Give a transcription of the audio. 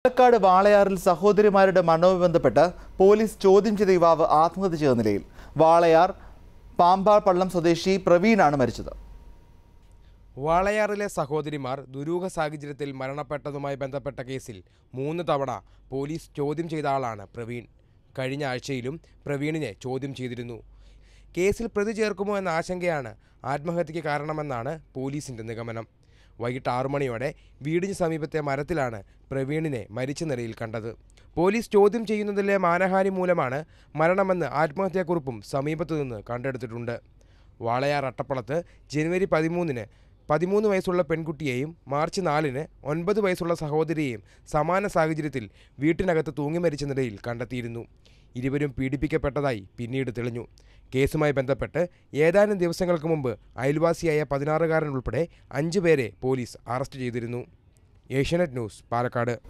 പാലക്കാട് വാളയാറിൽ സഹോദരിമാരുടെ മരണവുമായി ബന്ധപ്പെട്ട് പോലീസ് ചോദ്യം ചെയ്ത യുവാവ് ആത്മഹത്യ ചെയ്ത നിലയിൽ വാളയാർ പാമ്പാൾ പള്ളം സ്വദേശി പ്രവീണാണ് മരിച്ചത് വാളയാറിലെ സഹോദരിമാർ ദുരൂഹ സാഹചര്യത്തിൽ മരണപ്പെട്ടതുമായി ബന്ധപ്പെട്ട കേസിൽ മൂന്ന് തവണ പോലീസ് ചോദ്യം ചെയ്ത ആളാണ് പ്രവീൺ കഴിഞ്ഞ ആഴ്ചയിലും പ്രവീണിനെ ചോദ്യം ചെയ്തിരുന്നു കേസിൽ പ്രതി ചേർക്കുമോ എന്ന ആശങ്കയാണ് ആത്മഹത്യയ്ക്ക് കാരണമെന്നാണ് പോലീസിന്റെ നിഗമനം വൈകിട്ട് ആറു മണിയോടെ വീടിന് സമീപത്തെ മരത്തിലാണ് പ്രവീണിനെ മരിച്ച നിലയിൽ കണ്ടത് പോലീസ് ചോദ്യം ചെയ്യുന്നതിലെ മാനഹാനി മൂലമാണ് മരണമെന്ന് ആത്മഹത്യാക്കുറിപ്പും സമീപത്തു നിന്ന് കണ്ടെടുത്തിട്ടുണ്ട് വാളയാർ അട്ടപ്പളത്ത് ജനുവരി പതിമൂന്നിന് പതിമൂന്ന് വയസ്സുള്ള പെൺകുട്ടിയെയും മാർച്ച് നാലിന് ഒൻപത് വയസ്സുള്ള സഹോദരിയെയും സമാന സാഹചര്യത്തിൽ വീട്ടിനകത്ത് തൂങ്ങി മരിച്ച നിലയിൽ കണ്ടെത്തിയിരുന്നു ഇരുവരും പീഡിപ്പിക്കപ്പെട്ടതായി പിന്നീട് തെളിഞ്ഞു കേസുമായി ബന്ധപ്പെട്ട് ഏതാനും ദിവസങ്ങൾക്ക് മുമ്പ് അയൽവാസിയായ പതിനാറുകാരൻ ഉൾപ്പെടെ അഞ്ചു പേരെ പോലീസ് അറസ്റ്റ് ചെയ്തിരുന്നു ഏഷ്യാനെറ്റ് ന്യൂസ് പാലക്കാട്